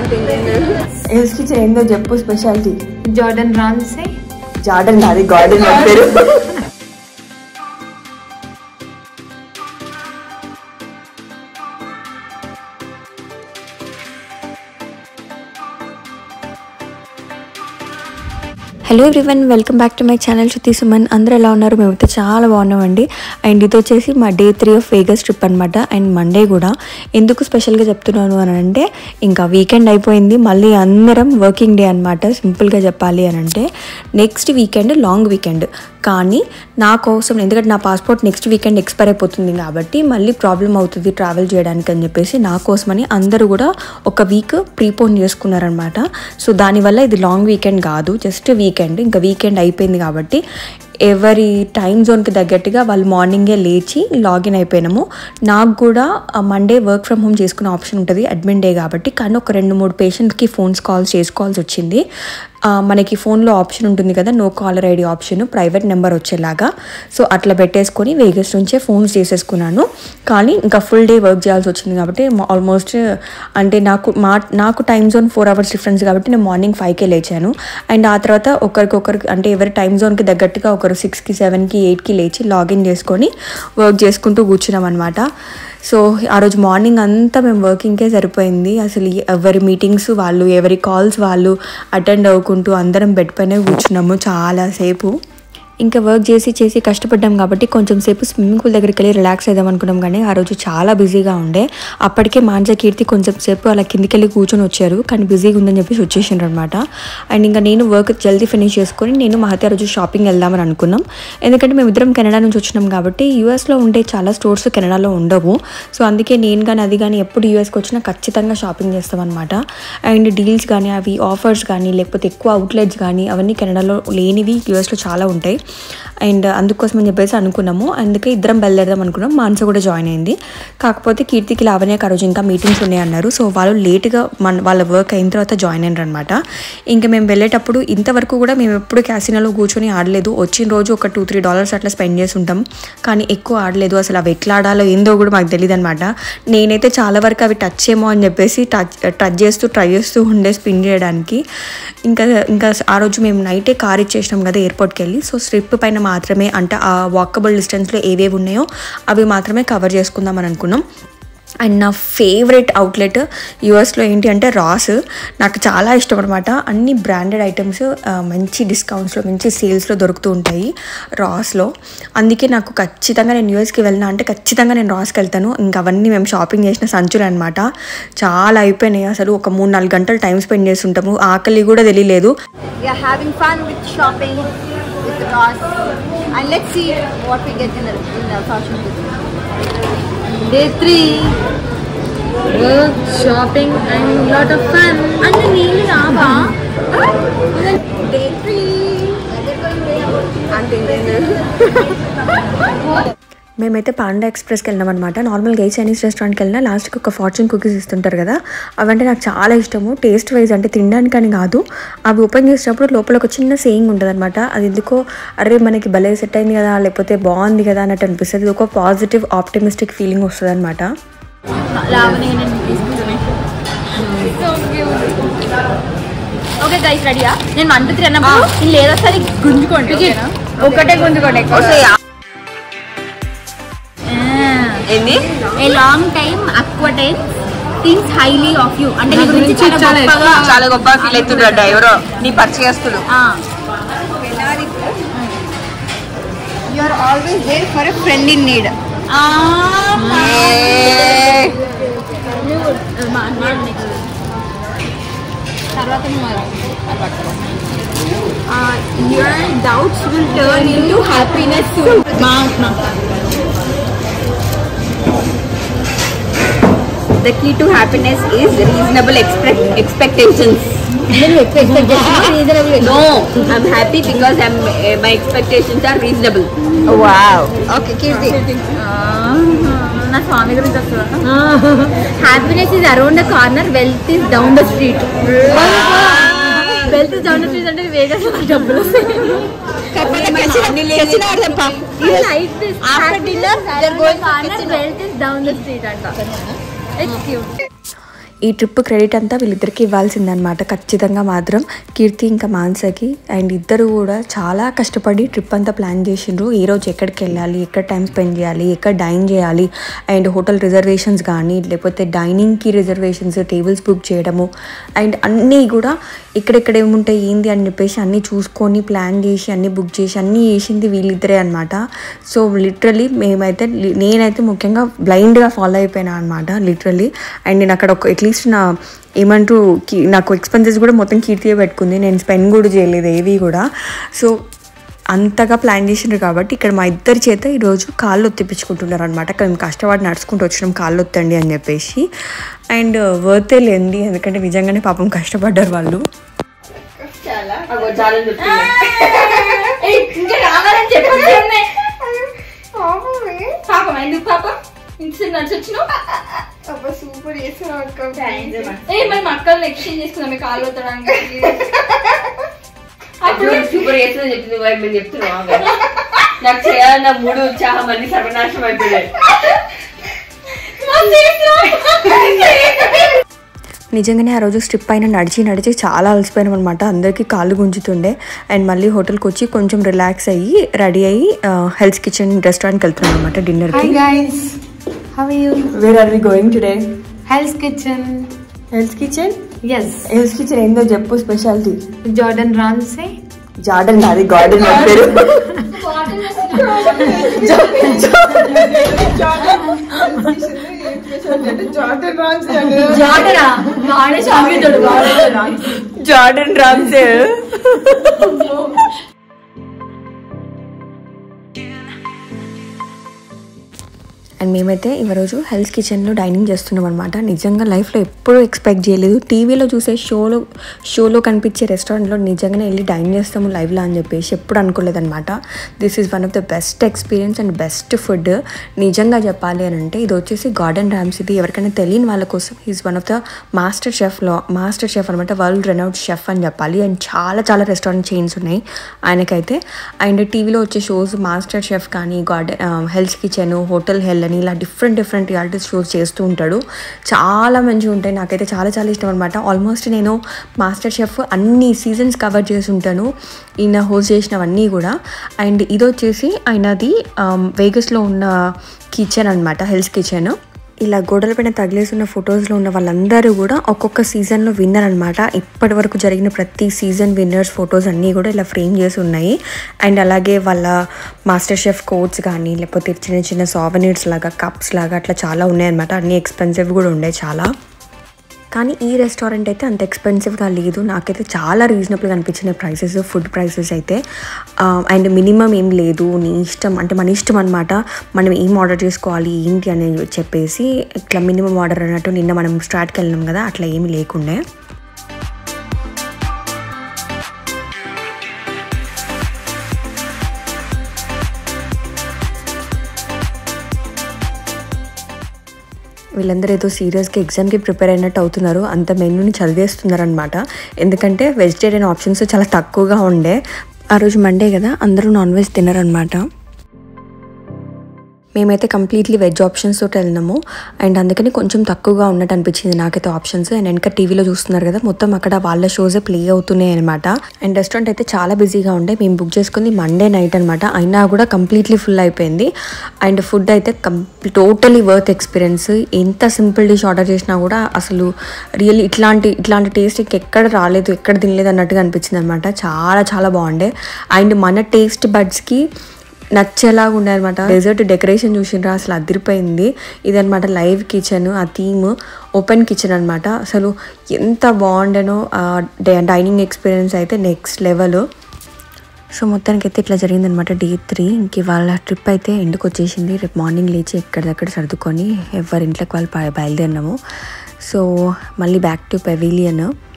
Else kitchen ఏందో చెప్పు speciality Gordon Ramsay Gordon అది గార్డెన్ పేరు hello everyone welcome back to my channel Shruti Suman అందరూ ఎలా ఉన్నారు మేమైతే చాలా బాగున్నామండి అండ్ ఇది వచ్చేసి మా day three of Vegas trip అనమాట అండ్ మండే కూడా ఎందుకు స్పెషల్గా చెప్తున్నాను అని అంటే ఇంకా వీకెండ్ అయిపోయింది మళ్ళీ అందరం వర్కింగ్ డే అనమాట సింపుల్గా చెప్పాలి అని అంటే నెక్స్ట్ వీకెండ్ లాంగ్ వీకెండ్ కానీ నా కోసం ఎందుకంటే నా పాస్పోర్ట్ నెక్స్ట్ వీకెండ్ ఎక్స్పైర్ అయిపోతుంది కాబట్టి మళ్ళీ ప్రాబ్లం అవుతుంది ట్రావెల్ చేయడానికి అని చెప్పేసి నా కోసమని అందరూ కూడా ఒక వీక్ ప్రీపోన్ చేసుకున్నారనమాట సో దానివల్ల ఇది లాంగ్ వీకెండ్ కాదు జస్ట్ వీకెండ్ ఇంకా వీకెండ్ అయిపోయింది కాబట్టి ఎవరి టైం జోన్కి తగ్గట్టుగా వాళ్ళు మార్నింగే లేచి లాగిన్ అయిపోయినాము నాకు కూడా మండే వర్క్ ఫ్రమ్ హోమ్ చేసుకునే ఆప్షన్ ఉంటుంది అడ్మిన్ డే కాబట్టి కానీ ఒక రెండు మూడు పేషెంట్కి ఫోన్స్ కాల్స్ చేసుకోవాల్సి వచ్చింది ఆ, మనకి ఫోన్లో ఆప్షన్ ఉంటుంది కదా no caller ID option private number వచ్చేలాగా సో అట్లా పెట్టేసుకొని వేగస్ నుంచే ఫోన్స్ చేసేసుకున్నాను కానీ ఇంకా ఫుల్ డే వర్క్ చేయాల్సి వచ్చింది కాబట్టి ఆల్మోస్ట్ అంటే నాకు మా నాకు time zone four hours difference కాబట్టి నేను మార్నింగ్ ఫైవ్కే లేచాను అండ్ ఆ తర్వాత ఒకరికొకరికి అంటే ఎవరి టైం జోన్కి తగ్గట్టుగా ఒకరు సిక్స్కి సెవెన్కి ఎయిట్కి లేచి లాగిన్ చేసుకొని వర్క్ చేసుకుంటూ కూర్చున్నాం అనమాట సో ఆ రోజు మార్నింగ్ అంతా మేము వర్కింగ్కే సరిపోయింది అసలు ఎవరి మీటింగ్స్ వాళ్ళు ఎవరి కాల్స్ వాళ్ళు అటెండ్ అవ్వకుంటూ అందరం బెడ్ పైనే కూర్చున్నాము చాలాసేపు ఇంకా వర్క్ చేసి చేసి కష్టపడ్డాం కాబట్టి కొంచెం సేపు స్విమ్మింగ్ పూల్ దగ్గరికి వెళ్ళి రిలాక్స్ అయిదాం అనుకున్నాం కానీ ఆ రోజు చాలా బిజీగా ఉండే అప్పటికే మాంజా కీర్తి కొంచెం సేపు అలా కిందికి వెళ్ళి కూర్చొని వచ్చారు కానీ బిజీగా ఉందని చెప్పేసి వచ్చేసిండ్రు అనమాట అండ్ ఇంకా నేను వర్క్ జల్దీ ఫినిష్ చేసుకొని నేను మహతి ఆ రోజు షాపింగ్ వెళ్దామని అనుకున్నాం ఎందుకంటే మేము ఇద్దరం కెనడా నుంచి వచ్చినాం కాబట్టి యూఎస్లో ఉండే చాలా స్టోర్స్ కెనడాలో ఉండవు సో అందుకే నేను కానీ అది కానీ ఎప్పుడు యూఎస్కి వచ్చినా ఖచ్చితంగా షాపింగ్ చేస్తాం అనమాట అండ్ డీల్స్ కానీ అవి ఆఫర్స్ కానీ లేకపోతే ఎక్కువ అవుట్లెట్స్ కానీ అవన్నీ కెనడాలో లేనివి యూఎస్లో చాలా ఉంటాయి అండ్ అందుకోసం అని చెప్పేసి అనుకున్నాము అందుకే ఇద్దరం బయలుదేరదాం అనుకున్నాం మాన్స కూడా జాయిన్ అయింది కాకపోతే కీర్తికి లావణ్యకి ఆ రోజు ఇంకా మీటింగ్స్ ఉన్నాయి అన్నారు సో వాళ్ళు లేట్గా మన వాళ్ళ వర్క్ అయిన తర్వాత జాయిన్ అయినారు అనమాట ఇంకా మేము వెళ్ళేటప్పుడు ఇంతవరకు కూడా మేము ఎప్పుడు క్యాసినోలో కూర్చొని ఆడలేదు వచ్చిన రోజు ఒక టూ త్రీ డాలర్స్ అట్లా స్పెండ్ చేసి ఉంటాం కానీ ఎక్కువ ఆడలేదు అసలు అవి ఎట్లా ఆడాలో ఏందో కూడా మాకు తెలియదు అనమాట నేనైతే చాలా వరకు అవి టచ్ ఏమో అని చెప్పేసి టచ్ టచ్ చేస్తూ ట్రై చేస్తూ ఉండే స్పిన్ చేయడానికి ఇంకా ఇంకా ఆ రోజు మేము నైటే కార్ ఇచ్చేసినాం కదా ఎయిర్పోర్ట్కి వెళ్ళి సో స్ట్రిప్ పైన మాత్రమే అంటే ఆ వాకబుల్ డిస్టెన్స్లో ఏవేవి ఉన్నాయో అవి మాత్రమే కవర్ చేసుకుందాం అని అనుకున్నాం అండ్ నా ఫేవరెట్ అవుట్లెట్ యూఎస్లో ఏంటి అంటే రాస్ నాకు చాలా ఇష్టం అనమాట అన్ని బ్రాండెడ్ ఐటమ్స్ మంచి డిస్కౌంట్స్లో మంచి సేల్స్లో దొరుకుతూ ఉంటాయి రాస్లో అందుకే నాకు ఖచ్చితంగా నేను యూఎస్కి వెళ్ళినా అంటే ఖచ్చితంగా నేను రాస్కి వెళ్తాను ఇంకా అవన్నీ మేము షాపింగ్ చేసిన సంచులు అనమాట చాలా అయిపోయినాయి అసలు ఒక మూడు నాలుగు గంటలు టైం స్పెండ్ చేసి ఉంటాము ఆకలి కూడా తెలియలేదు We are having fun with shopping with Ross. And let's see what we get in the, in the fashion business. Day three work shopping and lot of fun అన్ని నీళ్ళు రావా Day three. మేమైతే Panda ఎక్స్ప్రెస్కి వెళ్ళాం అనమాట నార్మల్గా ఏ Chinese రెస్టారెంట్కి వెళ్ళినా లాస్ట్కి ఒక ఫార్చ్యూన్ కుకీస్ ఇస్తుంటారు కదా అవంటే నాకు చాలా ఇష్టము టేస్ట్ వైజ్ అంటే తినడానికి అని కాదు అవి ఓపెన్ చేసినప్పుడు లోపల ఒక చిన్న సేయింగ్ ఉంటుంది అనమాట అది ఎందుకో అరే మనకి భలే సెట్ అయింది కదా లేకపోతే బాగుంది కదా అన్నట్టు అనిపిస్తుంది ఇది ఒక పాజిటివ్ ఆప్టిమిస్టిక్ ఫీలింగ్ వస్తుంది అనమాట లావణ్య నేను తీసుకుంటాను ఓకే గైస్ రెడీయా నేను వన్ టూ త్రీ అన్నప్పుడు నేను లేదొస్తుంది గుంజుకోండి ఓకేనా? ఒకటే గుంజుకోండి ఏంది a long time acquaintance things highly of you అంటే నీ గురించి చాలా చాలా గొప్పగా చాలా గొప్ప ఫీల్ అవుతున్నాడు ఎవరో నీ పరిచయస్తులు you are always there for a friend in need తర్వాత your doubts will turn into happiness మా The key to happiness is reasonable expect expectations. No, I'm happy because I'm uh, my expectations are reasonable. Wow. Okay Keerthi నా స్వామి గురించి వస్తుందా happiness is around the corner wealth is down the street wealth is down the street అంటే Vegas డబ్బులు వస్తాయి like this. After dinner, they're going corner, wealth is down the street అంట. It's cute. ఈ trip credit అంతా వీళ్ళిద్దరికి ఇవ్వాల్సిందనమాట ఖచ్చితంగా మాత్రం కీర్తి ఇంకా మాన్సకి అండ్ ఇద్దరు కూడా చాలా కష్టపడి ట్రిప్ అంతా ప్లాన్ చేసిండ్రు ఏ రోజు ఎక్కడికి వెళ్ళాలి ఎక్కడ టైం స్పెండ్ చేయాలి ఎక్కడ డైన్ చేయాలి అండ్ హోటల్ రిజర్వేషన్స్ కానీ లేకపోతే డైనింగ్కి రిజర్వేషన్స్ టేబుల్స్ బుక్ చేయడము అండ్ అన్నీ కూడా ఎక్కడెక్కడ ఏముంటాయి ఏంది అని చెప్పేసి అన్నీ చూసుకొని ప్లాన్ చేసి అన్నీ బుక్ చేసి అన్నీ చేసింది వీళ్ళిద్దరే అనమాట సో లిటరలీ మేమైతే లి- నేనైతే ముఖ్యంగా బ్లైండ్గా ఫాలో అయిపోయినా అనమాట లిటరలీ అండ్ నేను అక్కడ ఒక అట్లీస్ట్ నా ఏమంటారు కి- నాకు ఎక్స్పెన్సెస్ కూడా మొత్తం కీర్తియే పెట్టుకుంది నేను స్పెండ్ కూడా చేయలేదు ఏవి కూడా సో అంతగా ప్లాన్ చేసిండ్రు కాబట్టి ఇక్కడ మా ఇద్దరి చేత ఈరోజు కాళ్ళు ఒత్తిపించుకుంటున్నారు అనమాట అక్కడ మేము కష్టపడి నడుచుకుంటూ వచ్చినాం కాళ్ళు ఒత్తండి అని చెప్పేసి అండ్ వర్తే లేండి ఎందుకంటే నిజంగానే పాపం కష్టపడ్డారు వాళ్ళు అగో చాలా చెప్తున్నా. ఇంకా రావాలని చెప్పండి పాపం ఎందుకు పాపం ఇంటి నడిచి వచ్చినావు సూపర్ చేస్తున్నావు ఏ మరి మా అక్కల్ని ఎక్స్చేంజ్ చేసుకుందాం మీకు కాలు వత్తడానికి అప్పుడు సూపర్ చేస్తుందని చెప్పింది నువ్వు మేము చెప్తున్నావు నాకు చేయాలన్న మూడు ఉత్సాహం అన్ని సర్వనాశనం అయిపోయాయి నిజంగానే ఆ రోజు స్ట్రిప్ పైన నడిచి నడిచి చాలా అలసిపోయినాం అనమాట అందరికీ కాళ్ళు గుంజుతుండే అండ్ మళ్ళీ హోటల్కి వచ్చి కొంచెం రిలాక్స్ అయ్యి రెడీ అయ్యి హెల్త్ కిచెన్ రెస్టారెంట్కి వెళ్తున్నాం అనమాట డిన్నర్కి hi guys how are you where are we going today hell's kitchen hell's kitchen yes hell's kitchen ఏందో చెప్పు స్పెషాలిటీ జార్డన్ రామ్సే జార్డన్ అది గార్డెన్ పేరు జార్డనా వాడే చాక్లెట్ జార్డన్ రామ్సే అండ్ మేమైతే ఈరోజు హెల్త్ కిచెన్లో డైనింగ్ చేస్తున్నాం అనమాట నిజంగా లైఫ్లో ఎప్పుడూ ఎక్స్పెక్ట్ చేయలేదు టీవీలో చూసే షోలో షోలో కనిపించే రెస్టారెంట్లో నిజంగానే వెళ్ళి డైన్ చేస్తాము లైవ్లో అని చెప్పేసి ఎప్పుడు అనుకోలేదన్నమాట this is one of the best experience and best food నిజంగా చెప్పాలి అని అంటే ఇది వచ్చేసి గార్డెన్ ర్యామ్స్ ఇది ఎవరికైనా తెలియని వాళ్ళ కోసం is one of the master షెఫ్లో మాస్టర్ షెఫ్ అనమాట వరల్డ్ రెనౌడ్ షెఫ్ అని చెప్పాలి అండ్ చాలా చాలా రెస్టారెంట్ చైన్స్ ఉన్నాయి ఆయనకైతే అండ్ టీవీలో వచ్చే షోస్ మాస్టర్ షెఫ్ కానీ garden hell's kitchen hotel hell అని ఇలా డిఫరెంట్ డిఫరెంట్ రియాలిటీ షోస్ చేస్తూ ఉంటాడు చాలా మంచిగా ఉంటాయి నాకైతే చాలా చాలా ఇష్టం అనమాట ఆల్మోస్ట్ నేను మాస్టర్ షెఫ్ అన్ని సీజన్స్ కవర్ చేసి ఉంటాను ఈయన హోస్ట్ చేసినవన్నీ కూడా అండ్ ఇది వచ్చేసి ఆయనది వేగస్లో ఉన్న కిచెన్ అనమాట హెల్త్ కిచెన్ ఇలా గోడల పైన తగిలేసిన ఫొటోస్లో ఉన్న వాళ్ళందరూ కూడా ఒక్కొక్క సీజన్లో విన్నర్ అనమాట ఇప్పటి వరకు జరిగిన ప్రతి సీజన్ విన్నర్స్ ఫొటోస్ అన్నీ కూడా ఇలా ఫ్రేమ్ చేసి ఉన్నాయి అండ్ అలాగే వాళ్ళ మాస్టర్ షెఫ్ కోట్స్ కానీ లేకపోతే చిన్న చిన్న సావనీర్స్ లాగా కప్స్ లాగా అట్లా చాలా ఉన్నాయన్నమాట అన్నీ ఎక్స్పెన్సివ్ కూడా ఉండే చాలా కానీ ఈ రెస్టారెంట్ అయితే అంత ఎక్స్పెన్సివ్గా లేదు నాకైతే చాలా రీజనబుల్గా అనిపించిన ప్రైసెస్ ఫుడ్ ప్రైసెస్ అయితే అండ్ మినిమం ఏం లేదు నీ ఇష్టం అంటే మన ఇష్టం అనమాట మనం ఏం ఆర్డర్ చేసుకోవాలి ఏంటి అని చెప్పేసి ఇట్లా మినిమం ఆర్డర్ అన్నట్టు నిన్న మనం స్టార్ట్కి వెళ్ళినాం కదా అట్లా ఏమీ లేకుండే వీళ్ళందరూ ఏదో సీరియస్గా ఎగ్జామ్కి ప్రిపేర్ అయినట్టు అవుతున్నారు అంత మెనూని చదివేస్తున్నారు అనమాట ఎందుకంటే వెజిటేరియన్ ఆప్షన్స్ చాలా తక్కువగా ఉండే ఆ రోజు మండే కదా అందరూ నాన్ వెజ్ తినరనమాట మేమైతే కంప్లీట్లీ వెజ్ ఆప్షన్స్ తోటి వెళ్ళినాము అండ్ అందుకని కొంచెం తక్కువగా ఉన్నట్టు అనిపించింది నాకైతే ఆప్షన్స్ అండ్ వెనక టీవీలో చూస్తున్నారు కదా మొత్తం అక్కడ వాళ్ళ షోసే ప్లే అవుతున్నాయి అనమాట అండ్ రెస్టారెంట్ అయితే చాలా బిజీగా ఉండే మేము బుక్ చేసుకుంది మండే నైట్ అనమాట అయినా కూడా కంప్లీట్లీ ఫుల్ అయిపోయింది అండ్ ఫుడ్ అయితే కంప్లీ టోటలీ వర్త్ ఎక్స్పీరియన్స్ ఎంత సింపుల్ డిష్ ఆర్డర్ చేసినా కూడా అసలు రియల్లీ ఇట్లాంటి ఇట్లాంటి టేస్ట్ ఎక్కడ రాలేదు ఎక్కడ తినలేదు అన్నట్టుగా అనిపించింది అనమాట చాలా చాలా బాగుండే అండ్ మన టేస్ట్ బడ్స్కి నచ్చేలాగా ఉండే అనమాట డెజర్ట్ డెకరేషన్ చూసిండ్రా అసలు అదిరిపోయింది ఇదనమాట లైవ్ కిచెన్ ఆ థీమ్ ఓపెన్ కిచెన్ అనమాట అసలు ఎంత బాగుండేనో ఆ డైనింగ్ ఎక్స్పీరియన్స్ అయితే నెక్స్ట్ లెవెల్ సో మొత్తానికి అయితే ఇట్లా జరిగిందనమాట డే త్రీ ఇంక వాళ్ళ ట్రిప్ అయితే ఎండుకు వచ్చేసింది రేపు మార్నింగ్ లేచి ఎక్కడిదక్కడ సర్దుకొని ఎవరి ఇంట్లోకి వాళ్ళు బయ- బయలుదేరినాము సో మళ్ళీ బ్యాక్ టు పెవిలియన్